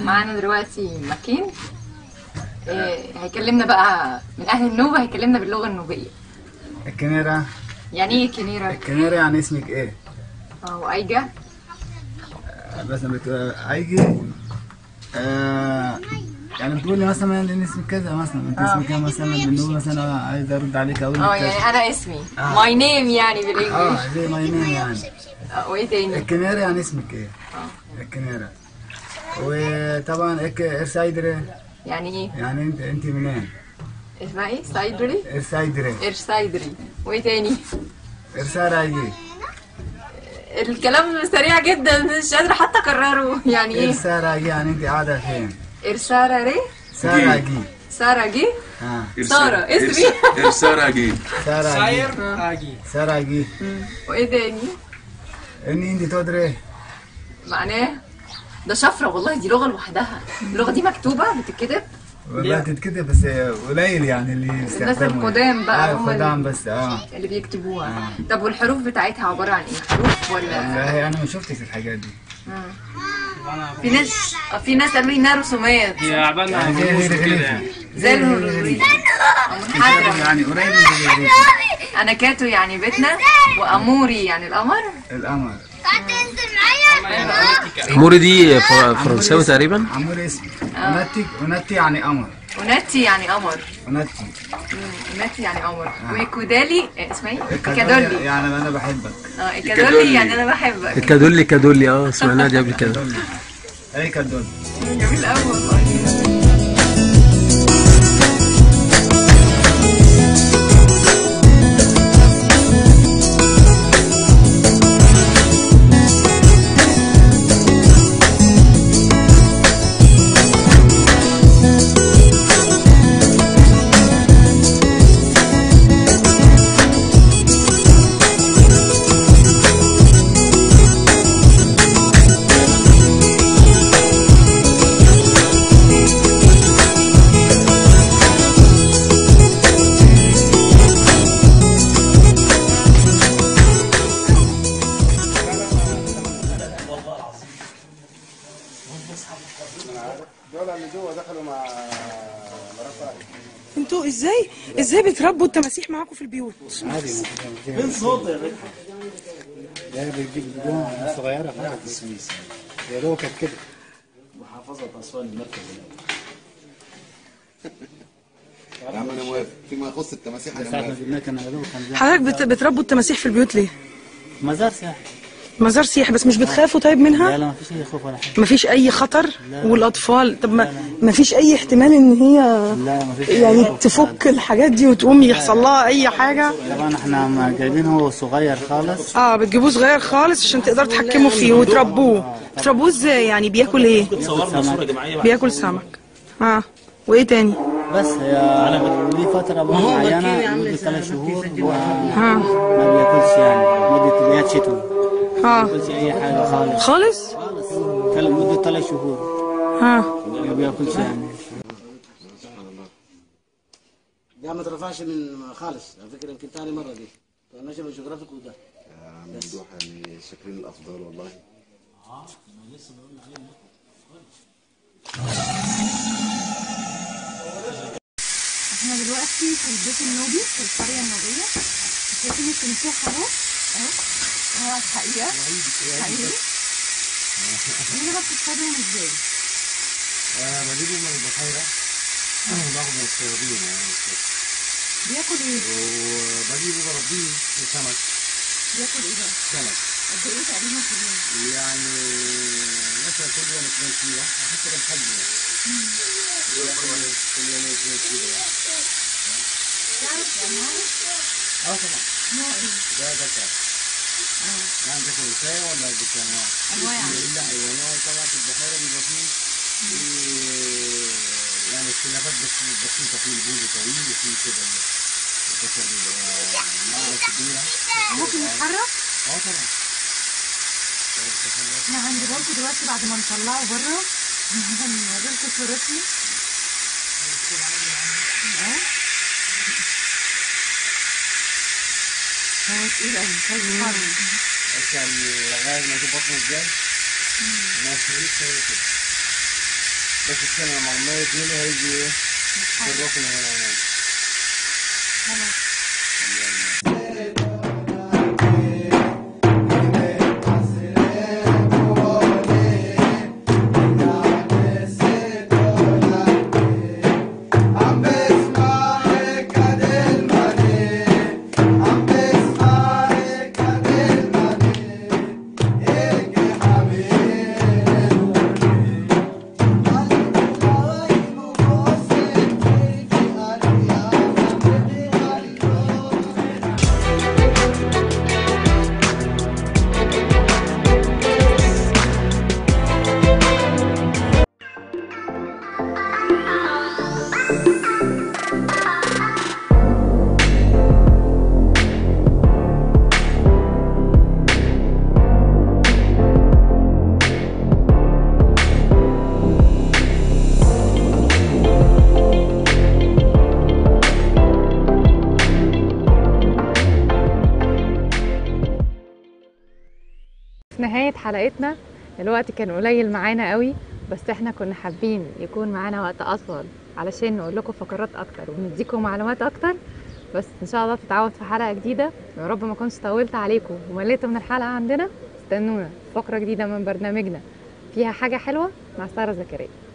معانا دلوقتي ماكين إيه هيكلمنا بقى من اهل النوبه هيكلمنا باللغه النوبيه الكنيرة يعني ايه كنيره الكنيرة يعني اسمك ايه؟ اه وايجا بس لما بت- هيجي آه يعني بتقول لي مثلا ان اسمك كذا مثلا انت اسمك ايه مثلا بنقول مثلا عايز ارد عليك اقول اه لك كذا. يعني انا اسمي آه. ماي نيم يعني بالانجلش اه زي ما ينام يعني آه، وايه تاني الكنيرة يعني اسمك ايه؟ الكنيرة وطبعا اك ارسايدري يعني ايه يعني انت انت منين؟ اسمها ايه سايدري ارسايدري ارسايدري وايه تاني ارساراجي الكلام سريع جدا مش قادره حتى اكرره يعني ايه ارساراجي يعني انت قاعدة فين؟ ارسارة ساراجي سارة جي اه سارة اسمي ارساراجي ساراجي اجي ساراجي وايه تاني اني انت تدري معناه ده شفرة والله دي لغة لوحدها اللغة دي مكتوبة بتتكتب والله تتكتب بس قليل يعني اللي الناس يستخدموا القدام بقى آه هم القدام بس اه اللي بيكتبوها طب والحروف بتاعتها عبارة عن ايه حروف ولا والله انا ما شفتش الحاجات دي في ناس في ناس قالوا لي انها رسومات هي عبالنا يعني زي رموز غير وكده غير يعني زي الهيروغليفي يعني قريب من الغريب انا كاتو يعني بيتنا واموري يعني القمر القمر حموري دي فر- فرنساوي تقريبا عمور اسمي ونتي ونتي يعني قمر وناتي يعني قمر ونتي مم، ناتي يعني قمر وكودالي إيه، اسمها ايه؟ كادولي كادولي يعني انا بحبك اه كادولي يعني انا بحبك كادولي كادولي اه سمعناها دي قبل كده كادولي اي كادولي جميل قوي والله انتوا ازاي ازاي بتربوا التماسيح معاكم في البيوت فين صوت يا ده بيديك بدون صغيره خالص السويس يا دوب كانت كده محافظة أسوان المركز يا عم أنا موافق فيما يخص التماسيح أنا ساعة ما موافق جبناه كان غلو كان زي حضرتك بت... بتربوا التماسيح في البيوت ليه مزار ساحل مزار سياحي بس مش بتخافوا طيب لا منها لا ما فيش اي خوف ولا حاجه مفيش اي خطر والاطفال طب ما مفيش اي احتمال ان هي لا ما فيش يعني تفك الحاجات دي وتقوم يحصل لها اي حاجه طبعا احنا ما جايبينه صغير خالص اه بتجيبوه صغير خالص عشان تقدروا تتحكموا فيه وتربوه تربوه ازاي يعني بياكل ايه بياكل سمك اه وايه تاني بس هي دي فترة معينة مدة ثلاث شهور ها ما بياكلش يعني مدة اللي هي الشتوي ما ها بياكلش أي حاجة خالص خالص خالص كان مدة ثلاث شهور ها ما بياكلش يعني ده ما ترفعش من خالص على فكره يمكن تاني مره دي ناشونال جيوغرافيك وده ممدوح يعني شاكرين الأفضل والله احنا دلوقتي في البيت النوبي في القرية النوبية شايفين التمساح اهو اهو هو الحقيقة حقيقي هنا بقى بتصطادهم ازاي؟ بجيبه من البحيرة باخده من الصيادين يعني بياكل ايه؟ وبجيبه بربيه في سمك بياكل ايه بقى؟ سمك قد ايه تقريبا في اليوم؟ يعني مثلا كل يوم 2 كيلو على حسب الحجم يعني كل يوم 2 كيلو يعني اه طبعا نوع ايه؟ ده ده كده يعني ده كويسة ولا ده انواع؟ انواع لا ايوه نوع طبعا في البحيرة بيبقى فيه إيه، يعني اختلافات بس بسيطة في البوز طويل وفي كده البشر بيبقى نوع كبيرة ممكن يتحرك؟ اه طبعا احنا عندي برضه دلوقتي بعد ما نطلعه بره هنوريلكم صورتنا اهو هو تقيل قوي مش عايز يتحرك عشان لغاية ما تبقى بطنه ازاي؟ ماشي كده كده بس السنة لما المية تملي هيجي ايه في الركن هنا هنا في نهاية حلقتنا الوقت كان قليل معانا قوي بس احنا كنا حابين يكون معانا وقت اطول علشان نقول لكم فقرات اكتر ونديكم معلومات اكتر بس ان شاء الله تتعود في حلقة جديدة يا رب ما كنتش طولت عليكم ومليت من الحلقة عندنا استنونا فقرة جديدة من برنامجنا فيها حاجة حلوة مع سارة زكريا